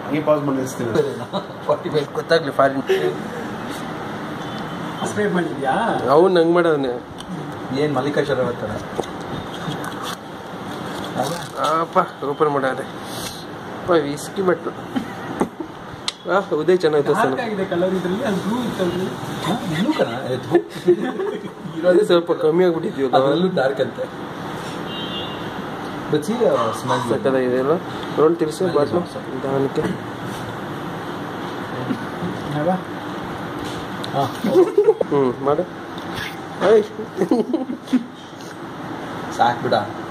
ಹಂಗೆ ಪಾಸ್ ಮಾಡಿ ನಿಲ್ಲಿಸ್ತೀನಿ ಫಾರ್ಟಿ ಫೈವ್ ಗೊತ್ತಾಗ್ಲಿ ಫಾರಿನ್ ಸಬ್ಸ್ಕ್ರೈಬ್ ಮಾಡಿದ್ಯಾ ಅವ್ನು ನಂಗೆ ಮಾಡೋನೆ ಏನು ಮಲ್ಲಿಕಾರ್ಜುನ ಬರ್ತಾರ ಅಪ್ಪ ಓಪನ್ ಮಾಡಾರೆ ಅಪ್ಪ ವಿಸ್ಕಿ ಬಟ್ಟು ಆ ಉದಯ್ ಚೆನ್ನಾಗಿತ್ತು ಸರ್ ಡಾರ್ಕ್ ಆಗಿದೆ ಕಲರ್ ಇದ್ರಲ್ಲಿ ಅದು ಬ್ಲೂ ಇತ್ತು ಅದ್ರಲ್ಲಿ ಇನ್ನೂ ಕಣ ಇರೋದೇ ಸ್ವಲ್ಪ ಕಮ್ಮಿ ಆಗ್ಬಿಟ್ಟಿದ್ವಿ ಅದರಲ್ಲೂ ಡಾರ್ಕ್ ಅಂತೆ ಬಚ್ಚಿ ಸ್ಮೆಲ್ ಸಕ್ಕದಾಗಿದೆ ಅಲ್ವಾ ರೋಲ್ ತಿರ್ಸಿ ಬಾಟ್ಲು ನಿಧಾನಕ್ಕೆ ಅಲ್ವಾ? ಹಾಂ ಹ್ಞೂ ಮಾಡು ಐ ಸಾಕು ಬಿಡ